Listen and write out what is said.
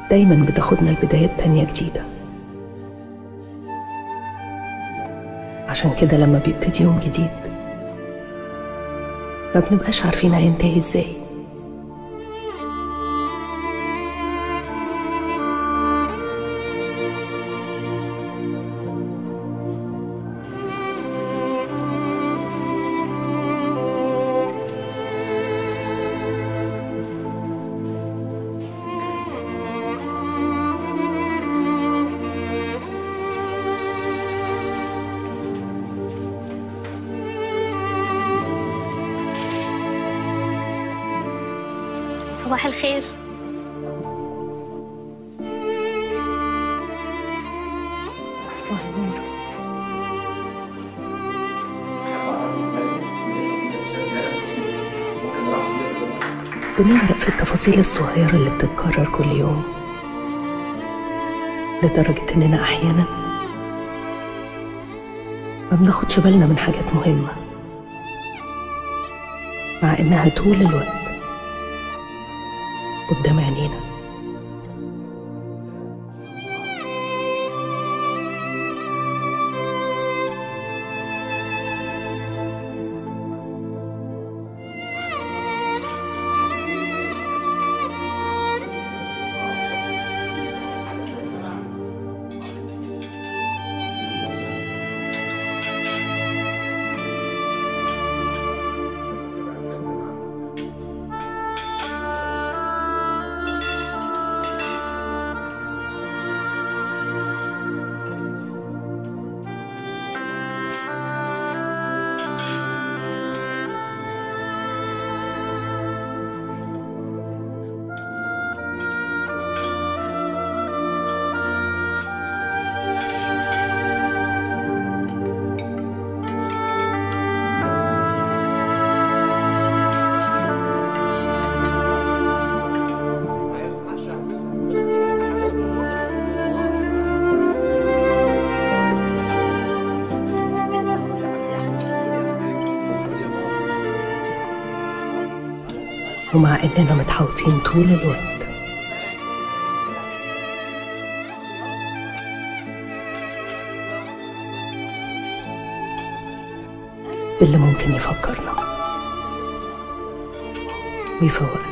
دايما بتاخدنا لبدايات تانية جديدة عشان كده لما بيبتدي يوم جديد ما بنبقاش عارفين هينتهي ازاي صباح الخير صباح النور بنغرق في التفاصيل الصغيرة اللي بتتكرر كل يوم لدرجة إننا أحيانا ما بناخدش بالنا من حاجات مهمة مع إنها طول الوقت قدام عينينا ومع إننا متحوطين طول الوقت باللي ممكن يفكرنا ويفوقنا